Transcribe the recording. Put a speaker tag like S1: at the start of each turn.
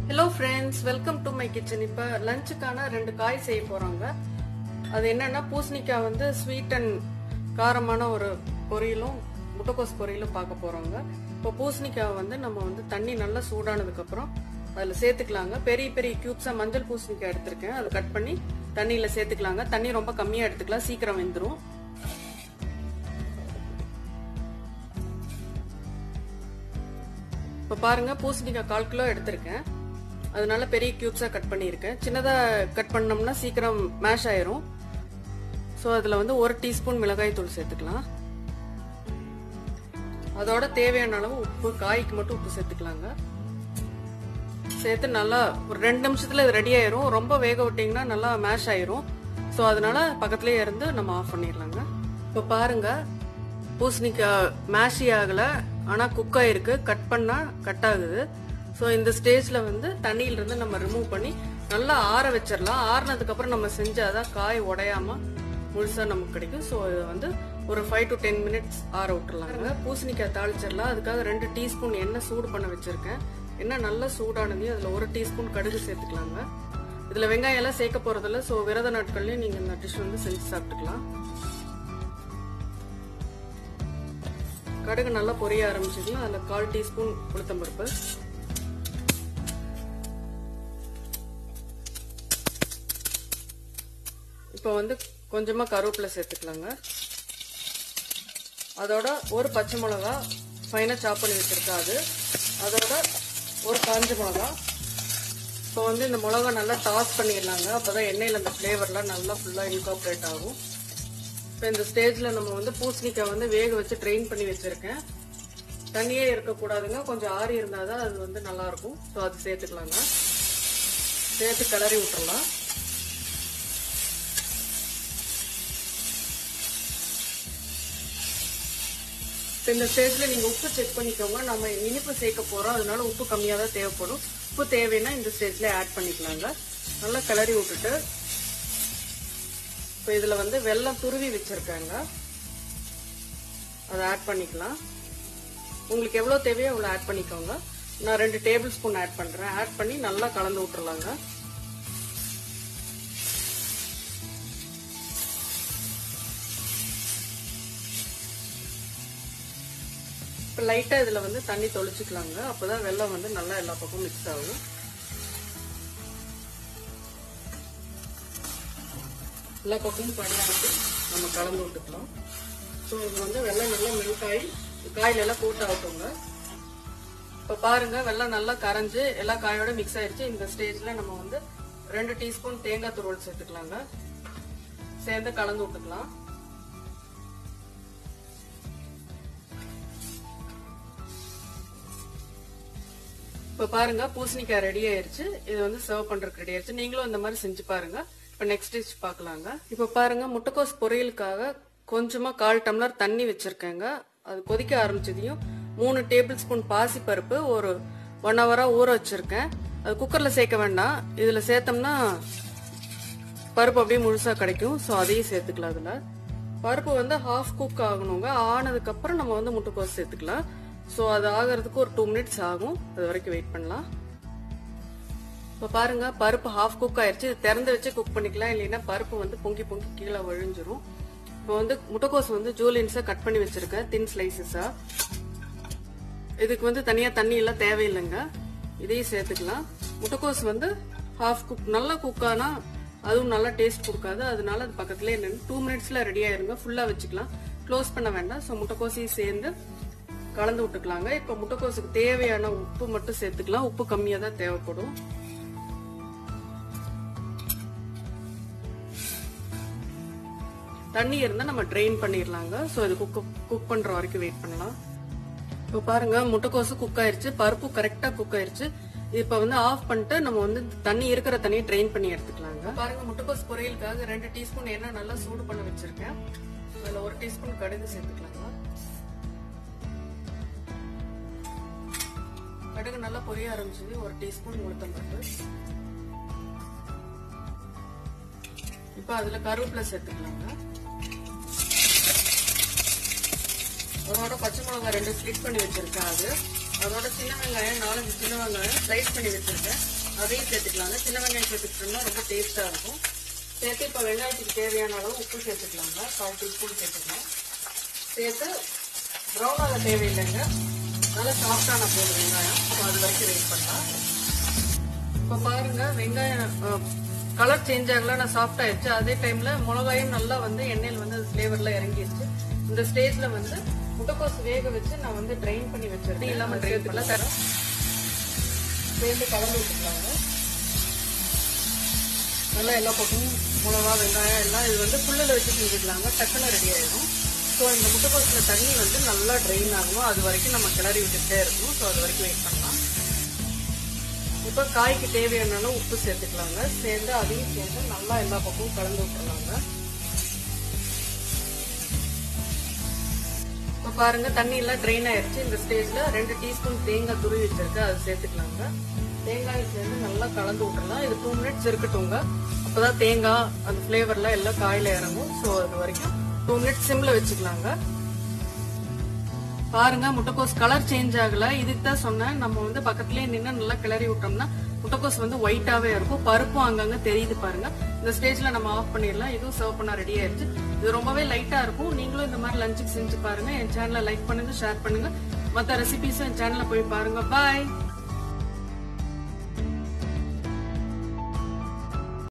S1: hello friends welcome to my kitchen இப்போ லஞ்சுக்கான ரெண்டு காய் செய்ய போகிறாங்க அது என்னன்னா பூசணிக்காய் வந்து ஸ்வீட் அண்ட் காரமான ஒரு பொரியலும் முட்டைக்கோஸ் பொரியலும் பார்க்க போகிறோங்க இப்போ பூசணிக்காய் வந்து நம்ம வந்து தண்ணி நல்லா சூடானதுக்கப்புறம் அதில் சேர்த்துக்கலாங்க பெரிய பெரிய க்யூப்ஸாக மஞ்சள் பூசணிக்காய் எடுத்திருக்கேன் அதை கட் பண்ணி தண்ணியில் சேர்த்துக்கலாங்க தண்ணி ரொம்ப கம்மியாக எடுத்துக்கலாம் சீக்கிரம் வெந்துடும் இப்போ பாருங்க பூசணிக்காய் கால் கிலோ எடுத்திருக்கேன் அதனால பெரிய கியூப்ஸாக கட் பண்ணியிருக்கேன் சின்னதாக கட் பண்ணோம்னா சீக்கிரம் மேஷ் ஆயிரும் ஸோ அதில் வந்து ஒரு டீஸ்பூன் மிளகாய் தூள் சேர்த்துக்கலாம் அதோட தேவையான அளவு உப்பு காய்க்கு மட்டும் உப்பு சேர்த்துக்கலாங்க சேர்த்து நல்லா ஒரு ரெண்டு நிமிஷத்துல இது ரெடி ஆயிரும் ரொம்ப வேக விட்டிங்கன்னா நல்லா மேஷ் ஆயிரும் ஸோ அதனால பக்கத்துலேயே இருந்து நம்ம ஆஃப் பண்ணிடலாங்க இப்போ பாருங்க பூசணிக்காய் மேஷி ஆகல ஆனால் குக் ஆயிருக்கு கட் பண்ணா கட் ஆகுது ஸோ இந்த ஸ்டேஜ்ல வந்து தண்ணியிலிருந்து நம்ம ரிமூவ் பண்ணி நல்லா ஆற வச்சிடலாம் ஆறுனதுக்கு அப்புறம் நம்ம செஞ்சாதான் காய் உடையாம முழுசா நமக்கு கிடைக்கும் ஸோ இது வந்து ஒரு ஃபைவ் டு டென் மினிட்ஸ் ஆற விட்டுறலாங்க பூசணிக்காய் தாளிச்சிடலாம் அதுக்காக ரெண்டு டீஸ்பூன் எண்ணெய் சூடு பண்ண வச்சிருக்கேன் எண்ணெய் நல்லா சூடானதையும் அதில் ஒரு டீஸ்பூன் கடுகு சேர்த்துக்கலாங்க இதில் வெங்காயம் எல்லாம் சேர்க்க போறதில்ல ஸோ விரத நாட்கள்லையும் நீங்கள் இந்த டிஷ் வந்து செஞ்சு சாப்பிட்டுக்கலாம் கடுகு நல்லா பொரிய ஆரம்பிச்சதுன்னா அதில் கால் டீஸ்பூன் உளுத்தம்பருப்பு இப்போ வந்து கொஞ்சமா கருவேப்பிலை சேர்த்துக்கலாங்க அதோட ஒரு பச்சை மிளகா ஃபைனாக சாப் பண்ணி வச்சிருக்கா அது அதோட ஒரு காஞ்ச மிளகா இப்போ வந்து இந்த மிளகா நல்லா டாஸ் பண்ணிடலாங்க அப்போதான் எண்ணெயில் அந்த ஃப்ளேவர்லாம் நல்லா ஃபுல்லாக இன்காப்ரேட் ஆகும் இப்போ இந்த ஸ்டேஜில் நம்ம வந்து பூசணிக்காய் வந்து வேக வச்சு ட்ரெயின் பண்ணி வச்சுருக்கேன் தண்ணியே இருக்கக்கூடாதுங்க கொஞ்சம் ஆறி இருந்தால் தான் அது வந்து நல்லாயிருக்கும் ஸோ அது சேர்த்துக்கலாங்க சேர்த்து கிளறி விட்டுறலாம் இப்போ இந்த ஸ்டேஜில் நீங்கள் உப்பு செக் பண்ணிக்கோங்க நம்ம இனிப்பு சேர்க்க போகிறோம் அதனால உப்பு கம்மியாக தான் தேவைப்படும் உப்பு தேவைன்னா இந்த ஸ்டேஜில் ஆட் பண்ணிக்கலாங்க நல்லா கிளறி விட்டுட்டு இப்போ இதில் வந்து வெல்லம் துருவி வச்சுருக்காங்க அதை ஆட் பண்ணிக்கலாம் உங்களுக்கு எவ்வளோ தேவையோ அவ்வளோ ஆட் பண்ணிக்கோங்க நான் ரெண்டு டேபிள் ஸ்பூன் ஆட் பண்ணுறேன் ஆட் பண்ணி நல்லா கலந்து விட்டுறலாங்க இப்போ லைட்டாக இதில் வந்து தண்ணி தொளிச்சுக்கலாங்க அப்போ தான் வெள்ளம் வந்து நல்லா எல்லா பக்கமும் மிக்ஸ் ஆகும் எல்லா பக்கமும் படியாட்டு நம்ம கலந்து விட்டுக்கலாம் ஸோ இது வந்து வெள்ளம் நல்லா மெல்ட் ஆகி காயில எல்லாம் கூட்ட ஆகட்டுங்க இப்போ பாருங்க வெள்ளம் நல்லா கரைஞ்சு எல்லா காயோட மிக்ஸ் ஆயிடுச்சு இந்த ஸ்டேஜ்ல நம்ம வந்து ரெண்டு டீஸ்பூன் தேங்காய் துருவல் சேர்த்துக்கலாங்க சேர்ந்து கலந்து விட்டுக்கலாம் இப்போ பாருங்க பூசணிக்காய் ரெடி ஆயிருச்சு இது வந்து சர்வ் பண்றதுக்கு ரெடி ஆயிருச்சு நீங்களும் இந்த மாதிரி செஞ்சு பாருங்க இப்போ நெக்ஸ்ட் டிஷ் பார்க்கலாங்க இப்போ பாருங்க முட்டைக்கோஸ் பொரியலுக்காக கொஞ்சமா கால் டம்ளர் தண்ணி வச்சிருக்கேங்க அது கொதிக்க ஆரம்பிச்சதையும் மூணு டேபிள் ஸ்பூன் பாசி பருப்பு ஒரு ஒன் ஹவரா ஊற வச்சிருக்கேன் அது குக்கர்ல சேர்க்க வேண்டாம் இதுல சேர்த்தோம்னா பருப்பு அப்படியே முழுசா கிடைக்கும் ஸோ அதையும் சேர்த்துக்கலாம் அதுல பருப்பு வந்து ஹாஃப் குக் ஆகணுங்க ஆனதுக்கு அப்புறம் நம்ம வந்து முட்டைக்கோஸ் சேர்த்துக்கலாம் ஸோ அது ஆகிறதுக்கு ஒரு டூ மினிட்ஸ் ஆகும் அது வரைக்கும் வெயிட் பண்ணலாம் இப்போ பாருங்க பருப்பு ஹாஃப் குக் ஆயிருச்சு இது திறந்து வச்சு குக் பண்ணிக்கலாம் இல்லைன்னா பருப்பு வந்து பொங்கி பொங்கி கீழே வழிஞ்சிரும் இப்போ வந்து முட்டைக்கோஸ் வந்து ஜூலியன்ஸா கட் பண்ணி வச்சிருக்கேன் தின் ஸ்லைசஸா இதுக்கு வந்து தனியா தண்ணி எல்லாம் தேவையில்லைங்க இதையும் சேர்த்துக்கலாம் முட்டைக்கோஸ் வந்து ஹாஃப் குக் நல்லா குக் ஆனா அதுவும் நல்லா டேஸ்ட் கொடுக்காது அதனால அது பக்கத்துலேயே நின்று டூ மினிட்ஸ்ல ரெடி ஆயிருங்க ஃபுல்லா வச்சுக்கலாம் க்ளோஸ் பண்ண வேண்டாம் ஸோ முட்டைக்கோசையும் சேர்ந்து கலந்து விட்டுக்கலாங்க இப்போ முட்டைக்கோசுக்கு தேவையான உப்பு மட்டும் சேர்த்துக்கலாம் உப்பு கம்மியாக தான் தேவைப்படும் தண்ணி இருந்தால் நம்ம ட்ரெயின் பண்ணிடலாங்க ஸோ இது குக் குக் பண்ணுற வரைக்கும் வெயிட் பண்ணலாம் இப்போ பாருங்க முட்டைக்கோசு குக் ஆயிருச்சு பருப்பு கரெக்டாக குக் ஆயிருச்சு இப்போ வந்து ஆஃப் பண்ணிட்டு நம்ம வந்து தண்ணி இருக்கிற தண்ணியை ட்ரெயின் பண்ணி எடுத்துக்கலாங்க பாருங்க முட்டைக்கோஸ் பொரியலுக்காக ரெண்டு டீஸ்பூன் எண்ணெய் நல்லா சூடு பண்ண வச்சிருக்கேன் அதில் ஒரு டீஸ்பூன் கடுகு சேர்த்துக்கலாங்க கடுகு நல்லா பொரிய ஆரம்பிச்சது ஒரு டீஸ்பூன் உளுத்தம் பருப்பு இப்போ அதுல கருவேப்பிலை சேர்த்துக்கலாங்க அதோட பச்சை மிளகாய் ரெண்டு ஸ்லிட் பண்ணி வச்சிருக்கேன் அது அதோட சின்ன வெங்காயம் நாலஞ்சு சின்ன வெங்காயம் ஸ்லைஸ் பண்ணி வச்சிருக்கேன் அதையும் சேர்த்துக்கலாங்க சின்ன வெங்காயம் சேர்த்துக்கிட்டோம்னா ரொம்ப டேஸ்டா இருக்கும் சேர்த்து இப்போ வெங்காயத்துக்கு தேவையான அளவு உப்பு சேர்த்துக்கலாங்க கால் டீஸ்பூன் சேர்த்துக்கலாம் சேர்த்து ப்ரௌன் ஆக தேவையில்லைங்க நல்லா சாஃப்டான போதும் வெங்காயம் ஸோ அது வரைக்கும் வெயிட் பண்ணலாம் இப்போ பாருங்க வெங்காயம் கலர் சேஞ்ச் ஆகல நான் சாஃப்ட் ஆயிடுச்சு அதே டைம்ல மிளகாயும் நல்லா வந்து எண்ணெயில் வந்து ஃபிளேவர்ல இறங்கிடுச்சு இந்த ஸ்டேஜ்ல வந்து முட்டைக்கோஸ் வேக வச்சு நான் வந்து ட்ரைன் பண்ணி வச்சிருக்கேன் இல்லாம ட்ரைன் பண்ணலாம் தரோம் சேர்ந்து கலந்து விட்டுக்கலாங்க நல்லா எல்லா பக்கமும் மிளகா வெங்காயம் எல்லாம் இது வந்து புல்லில் வச்சு செஞ்சுக்கலாங்க டக்குன்னு ரெடி ஆயிடும் ஸோ இந்த முட்டைக்கோஸில் தண்ணி வந்து நல்லா ட்ரெயின் ஆகணும் அது வரைக்கும் நம்ம கிளறி விட்டுட்டே இருக்கணும் ஸோ அது வரைக்கும் வெயிட் பண்ணலாம் இப்போ காய்க்கு தேவையான அளவு உப்பு சேர்த்துக்கலாங்க சேர்ந்து அதையும் சேர்ந்து நல்லா எல்லா பக்கமும் கலந்து விட்டுறலாங்க இப்போ பாருங்க தண்ணி எல்லாம் ட்ரெயின் ஆயிருச்சு இந்த ஸ்டேஜ்ல ரெண்டு டீஸ்பூன் தேங்காய் துருவி வச்சிருக்கு அதை சேர்த்துக்கலாங்க தேங்காயை சேர்ந்து நல்லா கலந்து விட்டுறலாம் இது டூ மினிட்ஸ் இருக்கட்டுங்க அப்பதான் தேங்காய் அந்த ஃபிளேவர்லாம் எல்லாம் காயில இறங்கும் ஸோ அது வரைக்கும் டூ மினிட்ஸ் சிம்ல வச்சுக்கலாங்க பாருங்க முட்டைக்கோஸ் கலர் சேஞ்ச் ஆகல இதுக்கு தான் சொன்னேன் நம்ம வந்து பக்கத்துலயே நின்று நல்லா கிளறி விட்டோம்னா முட்டைக்கோஸ் வந்து ஒயிட்டாவே இருக்கும் பருப்பும் அங்கங்க தெரியுது பாருங்க இந்த ஸ்டேஜ்ல நம்ம ஆஃப் பண்ணிடலாம் இதுவும் சர்வ் பண்ண ரெடி ஆயிருச்சு இது ரொம்பவே லைட்டா இருக்கும் நீங்களும் இந்த மாதிரி லஞ்சுக்கு செஞ்சு பாருங்க என் சேனலை லைக் பண்ணுங்க ஷேர் பண்ணுங்க மத்த ரெசிபிஸும் என் சேனல்ல போய் பாருங்க பாய்